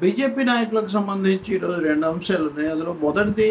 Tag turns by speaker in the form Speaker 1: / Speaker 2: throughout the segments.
Speaker 1: BJP నాయకులకు సంబంధించి ఈరోజు రెండు అంశాలు ఉన్నాయి అందులో మొదటిది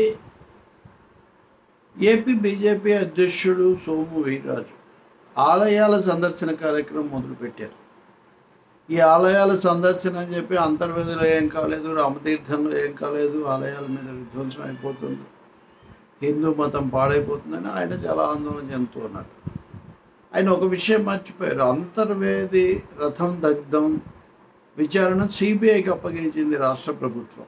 Speaker 1: ఏపీ బీజేపీ అధ్యక్షుడు సోము వీర్రాజు ఆలయాల సందర్శన కార్యక్రమం మొదలుపెట్టారు ఈ ఆలయాల సందర్శన అని చెప్పి అంతర్వేదిలో ఏం కాలేదు రామతీర్థంలో ఏం కాలేదు ఆలయాల మీద విధ్వంసం అయిపోతుంది హిందూ మతం పాడైపోతుందని ఆయన చాలా ఆందోళన చెందుతూ ఉన్నారు ఆయన ఒక విషయం మర్చిపోయారు అంతర్వేది రథం దగ్ధం విచారణ సిబిఐకి అప్పగించింది రాష్ట్ర ప్రభుత్వం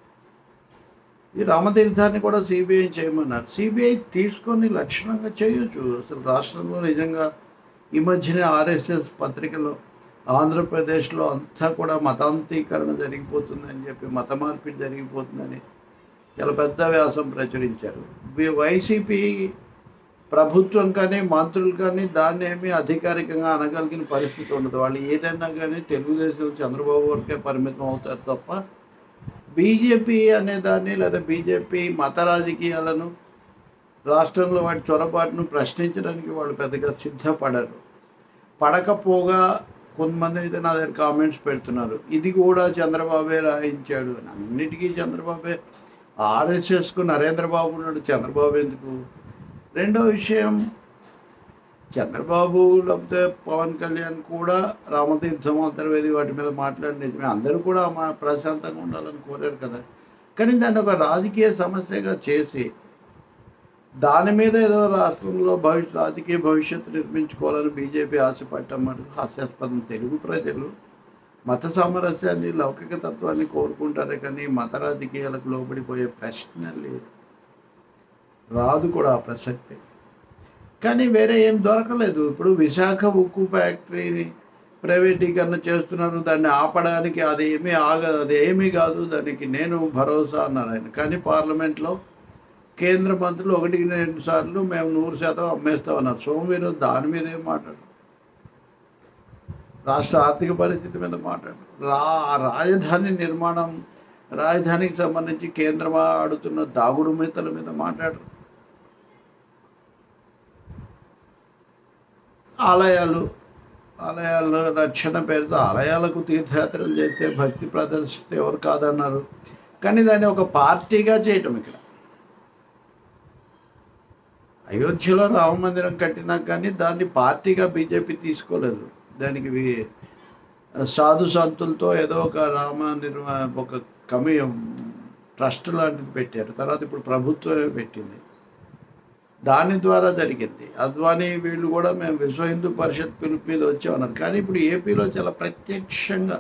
Speaker 1: ఈ రామతీర్థాన్ని కూడా సిబిఐ చేయమన్నారు సిబిఐ తీసుకొని లక్షణంగా చేయొచ్చు అసలు రాష్ట్రంలో నిజంగా ఈ మధ్యనే ఆర్ఎస్ఎస్ పత్రికలో ఆంధ్రప్రదేశ్లో అంతా కూడా మతాంతీకరణ జరిగిపోతుందని చెప్పి మత మార్పిడి జరిగిపోతుందని చాలా పెద్ద వ్యాసం ప్రచురించారు వి- వైసీపీ ప్రభుత్వం కానీ మంత్రులు కానీ దాన్ని ఏమీ అధికారికంగా అనగలిగిన పరిస్థితి ఉండదు వాళ్ళు ఏదైనా కానీ తెలుగుదేశం చంద్రబాబు వరకే పరిమితం అవుతారు తప్ప బీజేపీ అనే దాన్ని లేదా బీజేపీ మత రాజకీయాలను రాష్ట్రంలో వాటి చొరబాటును ప్రశ్నించడానికి వాళ్ళు పెద్దగా సిద్ధపడరు పడకపోగా కొంతమంది అయితే నా దగ్గర కామెంట్స్ పెడుతున్నారు ఇది కూడా చంద్రబాబే రాయించాడు అని అన్నిటికీ చంద్రబాబే ఆర్ఎస్ఎస్కు నరేంద్రబాబు ఉన్నాడు చంద్రబాబు ఎందుకు రెండో విషయం చంద్రబాబు లేకపోతే పవన్ కళ్యాణ్ కూడా రామతీర్థం అంతర్వేది వాటి మీద మాట్లాడి నిజమే అందరూ కూడా మా ప్రశాంతంగా ఉండాలని కోరారు కదా కానీ దాన్ని ఒక రాజకీయ సమస్యగా చేసి దాని మీద ఏదో రాష్ట్రంలో భవిష్య రాజకీయ భవిష్యత్తు నిర్మించుకోవాలని బీజేపీ ఆశపడటం మటుకు హాస్యాస్పదం తెలుగు ప్రజలు మత సామరస్యాన్ని లౌకిక తత్వాన్ని కోరుకుంటారే కానీ మత రాజకీయాలకు లోబడిపోయే ప్రశ్న లేదు రాదు కూడా ఆ ప్రసక్తి కానీ వేరే ఏం దొరకలేదు ఇప్పుడు విశాఖ ఉక్కు ఫ్యాక్టరీని ప్రైవేటీకరణ చేస్తున్నారు దాన్ని ఆపడానికి అది ఏమీ ఆగదు అది ఏమీ కాదు దానికి నేను భరోసా అన్నారు ఆయన కానీ పార్లమెంట్లో కేంద్ర మంత్రులు ఒకటికి రెండు సార్లు మేము నూరు శాతం అమ్మేస్తామన్నారు సోమవీరు దాని మీద ఏం మాట్లాడు రాష్ట్ర ఆర్థిక పరిస్థితి మీద మాట్లాడు రా రాజధాని నిర్మాణం రాజధానికి సంబంధించి కేంద్రం ఆడుతున్న దాగుడు మిత్తల మీద మాట్లాడరు ఆలయాలు ఆలయాల రక్షణ పేరుతో ఆలయాలకు తీర్థయాత్రలు చేస్తే భక్తి ప్రదర్శిస్తే ఎవరు కాదన్నారు కానీ దాన్ని ఒక పార్టీగా చేయటం ఇక్కడ అయోధ్యలో రామ మందిరం కట్టినా కానీ దాన్ని పార్టీగా బీజేపీ తీసుకోలేదు దానికి వి- సాధు సంతులతో ఏదో ఒక రామ నిర్మా ఒక కమి ట్రస్ట్ లాంటిది పెట్టారు తర్వాత ఇప్పుడు ప్రభుత్వమే పెట్టింది దాని ద్వారా జరిగింది అద్వానీ వీళ్ళు కూడా మేము విశ్వ హిందూ పరిషత్ పిలుపు మీద వచ్చామన్నారు కానీ ఇప్పుడు ఏపీలో చాలా ప్రత్యక్షంగా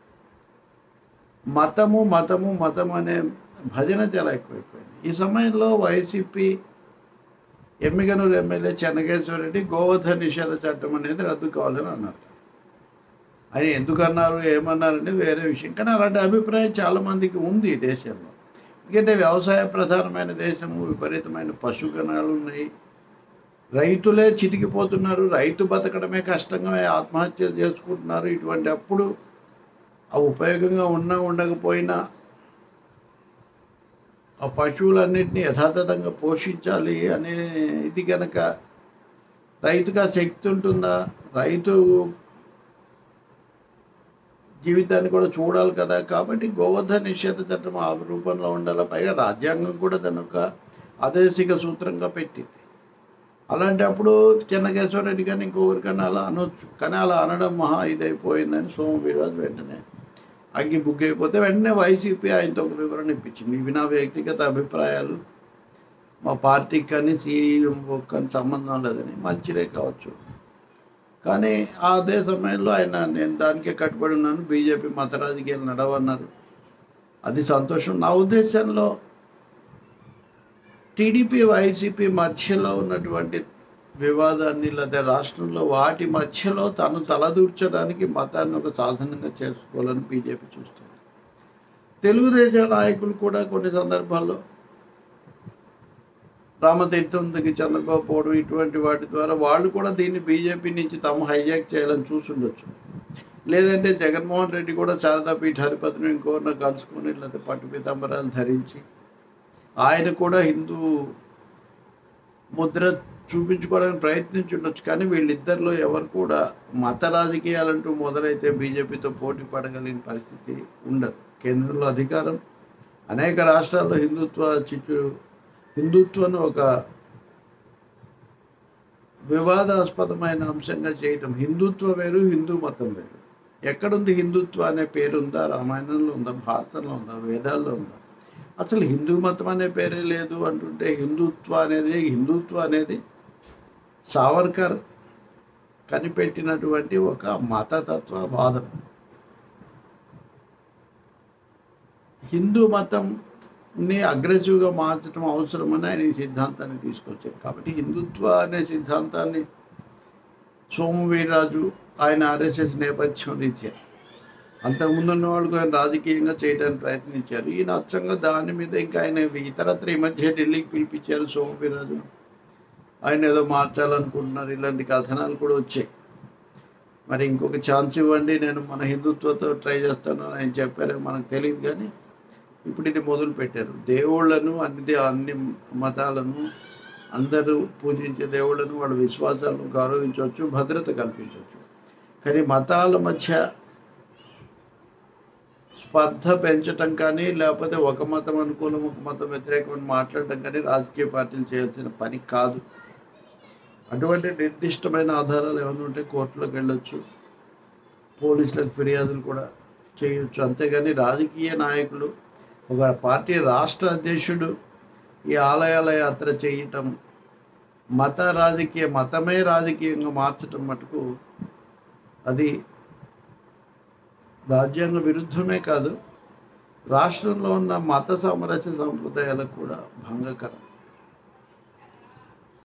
Speaker 1: మతము మతము మతం అనే భజన చాలా ఎక్కువైపోయింది ఈ సమయంలో వైసీపీ ఎమ్మిగనూరు ఎమ్మెల్యే చెన్నకేశ్వర రెడ్డి గోవధ నిషేధ చట్టం అనేది రద్దు కావాలని అన్నారు ఆయన ఎందుకు అన్నారు ఏమన్నారు అనేది వేరే విషయం కానీ అలాంటి అభిప్రాయం చాలామందికి ఉంది ఈ దేశంలో ఎందుకంటే వ్యవసాయ ప్రధానమైన దేశము విపరీతమైన పశుగణాలు ఉన్నాయి రైతులే చితికిపోతున్నారు రైతు బతకడమే కష్టంగా ఆత్మహత్యలు చేసుకుంటున్నారు ఇటువంటి అప్పుడు ఆ ఉపయోగంగా ఉన్నా ఉండకపోయినా ఆ పశువులన్నింటినీ యథాతథంగా పోషించాలి అనే ఇది కనుక రైతుగా శక్తి ఉంటుందా రైతు జీవితాన్ని కూడా చూడాలి కదా కాబట్టి గోవధ నిషేధ చట్టం ఆ రూపంలో ఉండాలి పైగా రాజ్యాంగం కూడా దాని ఒక ఆదేశిక సూత్రంగా పెట్టింది అలాంటప్పుడు చెన్నకేశ్వరరెడ్డి కానీ ఇంకొకరికైనా అలా అనొచ్చు కానీ అలా అనడం మహా ఇదైపోయిందని సోమ వీర్రాజు వెంటనే అగ్గి బుక్ అయిపోతే వెంటనే వైసీపీ ఆయనతో ఒక వివరణ ఇప్పించింది ఇవి నా వ్యక్తిగత అభిప్రాయాలు మా పార్టీకి కానీ సీఎం కానీ సంబంధం లేదని మంచిదే కావచ్చు కానీ అదే సమయంలో ఆయన నేను దానికే కట్టుబడి ఉన్నాను బీజేపీ మత రాజకీయాలు నడవన్నారు అది సంతోషం నా ఉద్దేశంలో టీడీపీ వైసీపీ మధ్యలో ఉన్నటువంటి వివాదాన్ని లేదా రాష్ట్రంలో వాటి మధ్యలో తను తలదూర్చడానికి మతాన్ని ఒక సాధనంగా చేసుకోవాలని బీజేపీ చూస్తుంది తెలుగుదేశం నాయకులు కూడా కొన్ని సందర్భాల్లో రామతీర్థం దగ్గర చంద్రబాబు పోవడం ఇటువంటి వాటి ద్వారా వాళ్ళు కూడా దీన్ని బీజేపీ నుంచి తాము హైజాక్ చేయాలని చూసుండొచ్చు లేదంటే జగన్మోహన్ రెడ్డి కూడా శారదా పీఠాధిపతిని ఇంకోరిన కలుసుకొని లేకపోతే పట్టు పీతాంబరాలు ధరించి ఆయన కూడా హిందూ ముద్ర చూపించుకోవడానికి ప్రయత్నించుండొచ్చు కానీ వీళ్ళిద్దరిలో ఎవరు కూడా మత రాజకీయాలంటూ మొదలైతే బీజేపీతో పోటీ పడగలిగిన పరిస్థితి ఉండదు కేంద్రంలో అధికారం అనేక రాష్ట్రాల్లో హిందుత్వ చిచ్చు హిందుత్వను ఒక వివాదాస్పదమైన అంశంగా చేయటం హిందుత్వ వేరు హిందూ మతం వేరు ఎక్కడుంది హిందుత్వ అనే పేరు ఉందా రామాయణంలో ఉందా భారతంలో ఉందా వేదాల్లో ఉందా అసలు హిందూ మతం అనే పేరే లేదు అంటుంటే హిందుత్వ అనేది హిందుత్వ అనేది సావర్కర్ కనిపెట్టినటువంటి ఒక మతతత్వ వాదం హిందూ మతంని అగ్రెసివ్గా మార్చడం అవసరమని ఆయన ఈ సిద్ధాంతాన్ని తీసుకొచ్చారు కాబట్టి హిందుత్వ అనే సిద్ధాంతాన్ని సోము వీర్రాజు ఆయన ఆర్ఎస్ఎస్ నేపథ్యం రీత్యా అంతకుముందు ఉన్న వాళ్ళకు ఆయన రాజకీయంగా చేయడానికి ప్రయత్నించారు ఈయన అచ్చంగా దాని మీద ఇంకా ఆయన ఇతరత్ర ఈ మధ్య ఢిల్లీకి పిలిపించారు సోము వీర్రాజు ఆయన ఏదో మార్చాలనుకుంటున్నారు ఇలాంటి కథనాలు కూడా వచ్చాయి మరి ఇంకొక ఛాన్స్ ఇవ్వండి నేను మన హిందుత్వతో ట్రై చేస్తాను అని ఆయన చెప్పారో మనకు తెలియదు కానీ ఇప్పుడు ఇది మొదలు పెట్టారు దేవుళ్ళను అన్ని అన్ని మతాలను అందరూ పూజించే దేవుళ్ళను వాళ్ళ విశ్వాసాలను గౌరవించవచ్చు భద్రత కల్పించవచ్చు కానీ మతాల మధ్య స్పర్ధ పెంచటం కానీ లేకపోతే ఒక మతం అనుకూలం ఒక మతం వ్యతిరేకం అని మాట్లాడటం కానీ రాజకీయ పార్టీలు చేయాల్సిన పని కాదు అటువంటి నిర్దిష్టమైన ఆధారాలు ఏమైనా ఉంటే కోర్టులోకి వెళ్ళొచ్చు పోలీసులకు ఫిర్యాదులు కూడా చేయొచ్చు అంతేగాని రాజకీయ నాయకులు ఒక పార్టీ రాష్ట్ర అధ్యక్షుడు ఈ ఆలయాల యాత్ర చేయటం మత రాజకీయ మతమే రాజకీయంగా మార్చటం మటుకు అది రాజ్యాంగ విరుద్ధమే కాదు రాష్ట్రంలో ఉన్న మత సామరస్య సంప్రదాయాలకు కూడా భంగకరం